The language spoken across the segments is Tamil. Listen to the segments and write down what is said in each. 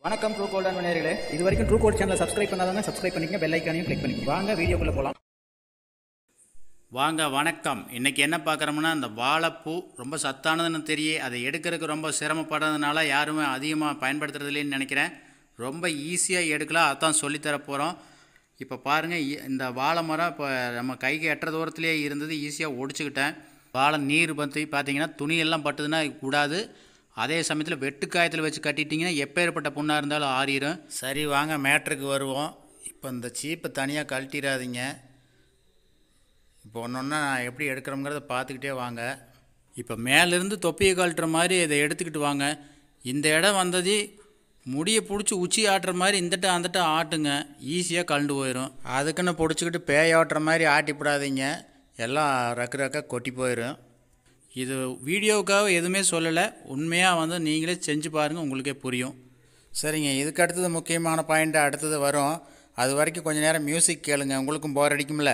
வணக்கம் ட்ரூ கோல்ட் அண்ட் நேயர்களே இது வரைக்கும் ட்ரூ கோல்ட் சேனலை சப்ஸ்கிரைப் பண்ணாதவங்க சப்ஸ்கிரைப் பண்ணிக்கங்க பெல் ஐக்கானையும் கிளிக் பண்ணிக்கங்க வாங்க வீடியோக்குள்ள போகலாம் வாங்க வணக்கம் இன்றைக்கி என்ன பார்க்குறோம்னா இந்த வாழைப்பூ ரொம்ப சத்தானதுன்னு தெரியும் அதை எடுக்கிறதுக்கு ரொம்ப சிரமப்படுறதுனால யாருமே அதிகமாக பயன்படுத்துறதில்லைன்னு நினைக்கிறேன் ரொம்ப ஈஸியாக எடுக்கலாம் அதான் சொல்லித்தர போகிறோம் இப்போ பாருங்கள் இ- இந்த வாழை மரம் இப்போ நம்ம கைக்கு எட்டுற தூரத்துலேயே இருந்தது ஈஸியாக ஒடிச்சுக்கிட்டேன் வாழை நீர் பற்றி பார்த்தீங்கன்னா துணியெல்லாம் பட்டுதுன்னா கூடாது அதே சமயத்தில் வெட்டுக்காயத்தில் வச்சு கட்டிட்டிங்கன்னா எப்பேற்பட்ட புண்ணாக இருந்தாலும் ஆறிடும் சரி வாங்க மேட்ருக்கு வருவோம் இப்போ இந்த சீப்பை தனியாக கழட்டிடாதீங்க இப்போ ஒன்று ஒன்றா நான் எப்படி எடுக்கிறோங்கிறத பார்த்துக்கிட்டே வாங்க இப்போ மேலேருந்து தொப்பியை கழட்டுற மாதிரி இதை எடுத்துக்கிட்டு வாங்க இந்த இடம் வந்தது முடியை பிடிச்சி உச்சி ஆட்டுற மாதிரி இந்தட்ட அந்தட்ட ஆட்டுங்க ஈஸியாக கழண்டு போயிடும் அதுக்குன்னு பிடிச்சிக்கிட்டு பேய் ஆட்டுற மாதிரி ஆட்டிவிடாதீங்க எல்லாம் ரக்கு ரக்காக கொட்டி போயிடும் இது வீடியோவுக்காக எதுவுமே சொல்லலை உண்மையாக வந்து நீங்களே செஞ்சு பாருங்கள் உங்களுக்கே புரியும் சரிங்க இதுக்கு அடுத்தது முக்கியமான பாயிண்ட் அடுத்தது வரும் அது வரைக்கும் கொஞ்சம் நேரம் மியூசிக் கேளுங்க உங்களுக்கும் போர் அடிக்கும்ல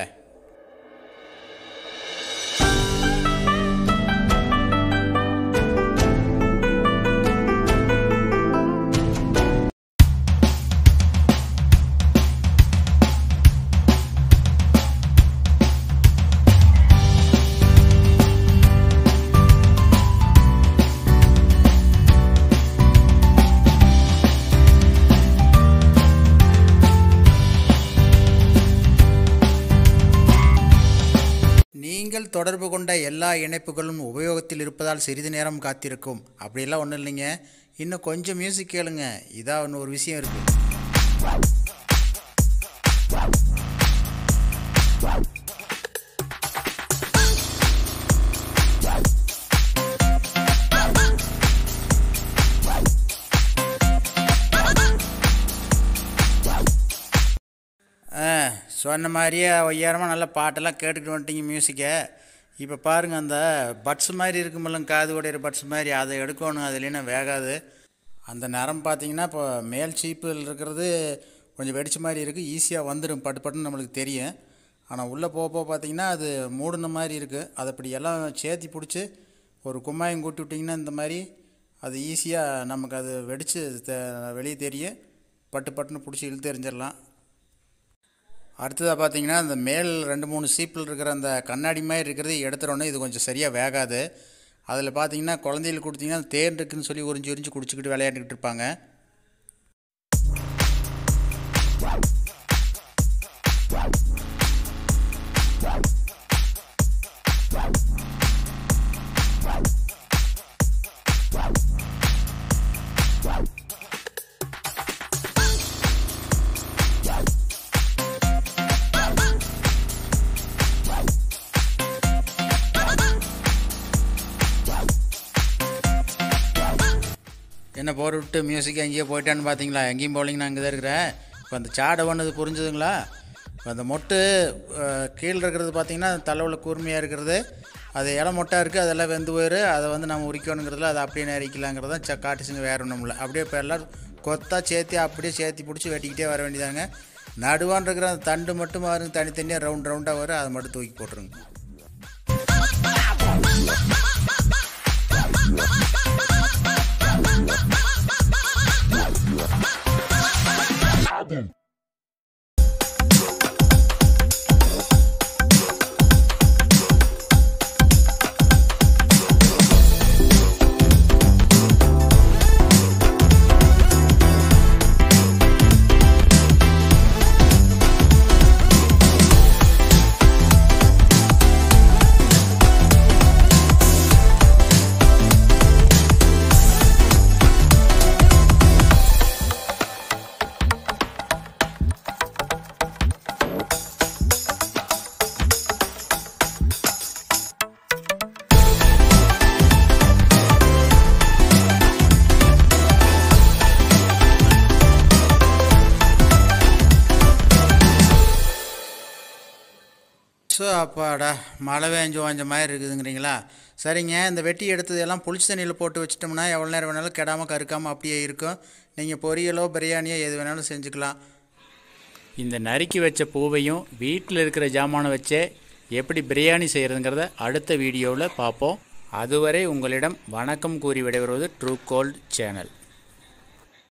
நீங்கள் தொடர்பு கொண்ட எல்லா இணைப்புகளும் உபயோகத்தில் இருப்பதால் சிறிது நேரம் காத்திருக்கும் அப்படிலாம் ஒன்றும் இல்லைங்க இன்னும் கொஞ்சம் மியூசிக் கேளுங்க இதான் ஒன்று ஒரு விஷயம் இருக்குது ஆ சொன்ன மாதிரியே ஒய்யாரமாக நல்ல பாட்டெல்லாம் கேட்டுக்கிட்டு வந்துட்டீங்க மியூசிக்கை இப்போ பாருங்கள் அந்த பட்ஸ் மாதிரி இருக்குமில்ல காது உடையிற பட்ஸ் மாதிரி அதை எடுக்கணும் அது இல்லைன்னா வேகாது அந்த நரம் பார்த்தீங்கன்னா இப்போ மேல் சீப்பில் இருக்கிறது கொஞ்சம் வெடிச்ச மாதிரி இருக்குது ஈஸியாக வந்துடும் பட்டு பட்டுன்னு நம்மளுக்கு தெரியும் ஆனால் உள்ளே போக போக பார்த்தீங்கன்னா அது மூடின மாதிரி இருக்குது அதை இப்படி எல்லாம் சேர்த்தி பிடிச்சி ஒரு கும்மாயம் கூட்டி விட்டிங்கன்னா இந்த மாதிரி அது ஈஸியாக நமக்கு அது வெடித்து வெளியே தெரியும் பட்டு பட்டுன்னு பிடிச்சி இழுத்து எறிஞ்சிடலாம் அடுத்ததாக பார்த்தீங்கன்னா இந்த மேல் ரெண்டு மூணு சீப்பில் இருக்கிற அந்த கண்ணாடி மாதிரி இருக்கிறது எடுத்துறோன்னே இது கொஞ்சம் சரியாக வேகாது அதில் பார்த்தீங்கன்னா குழந்தைகளுக்கு கொடுத்தீங்கன்னா தேன் இருக்குன்னு சொல்லி உறிஞ்சி உறிஞ்சி குடிச்சிக்கிட்டு விளையாண்டுக்கிட்டு இருப்பாங்க என்ன போர் விட்டு மியூசிக் எங்கேயோ போயிட்டான்னு பார்த்தீங்களா எங்கேயும் போலிங்க நான் அங்கே தான் இருக்கிறேன் இப்போ அந்த சாடை ஒன்றது புரிஞ்சுதுங்களா இப்போ அந்த மொட்டு அஹ், கீழே இருக்கிறது பார்த்தீங்கன்னா தலைவில் கூர்மையாக இருக்கிறது அது இலை மொட்டாக இருக்குது அதெல்லாம் வெந்து போயிரு அதை வந்து நம்ம உரிக்கணுங்கிறதுல அதை அப்படியே நெரிக்கலாங்கிறத ச காட்டுச்சுங்க வேறு ஒன்றும் இல்லை அப்படியே இப்போ எல்லோரும் கொத்தா சேர்த்தி அப்படியே சேர்த்தி பிடிச்சி வெட்டிக்கிட்டே வர வேண்டியதாங்க நடுவான் இருக்கிற அந்த தண்டு மட்டும் பாருங்க தனித்தனியாக ரவுண்ட் ரவுண்டாக வரும் அதை மட்டும் தூக்கி போட்டுருங்க ஸோ அப்பாடா மழை வேஞ்சு வாஞ்ச மாதிரி இருக்குதுங்கிறீங்களா சரிங்க இந்த வெட்டி எடுத்தது எல்லாம் புளிச்ச தண்ணியில் போட்டு வச்சிட்டோம்னா எவ்வளோ நேரம் வேணாலும் கெடாமல் கருக்காமல் அப்படியே இருக்கும் நீங்கள் பொரியலோ பிரியாணியோ எது வேணாலும் செஞ்சுக்கலாம் இந்த நறுக்கி வச்ச பூவையும் வீட்டில் இருக்கிற ஜாமானை வச்சே எப்படி பிரியாணி செய்கிறதுங்கிறத அடுத்த வீடியோவில் பார்ப்போம் அதுவரை உங்களிடம் வணக்கம் கூறி விடைபெறுவது ட்ரூ கோல்ட் சேனல்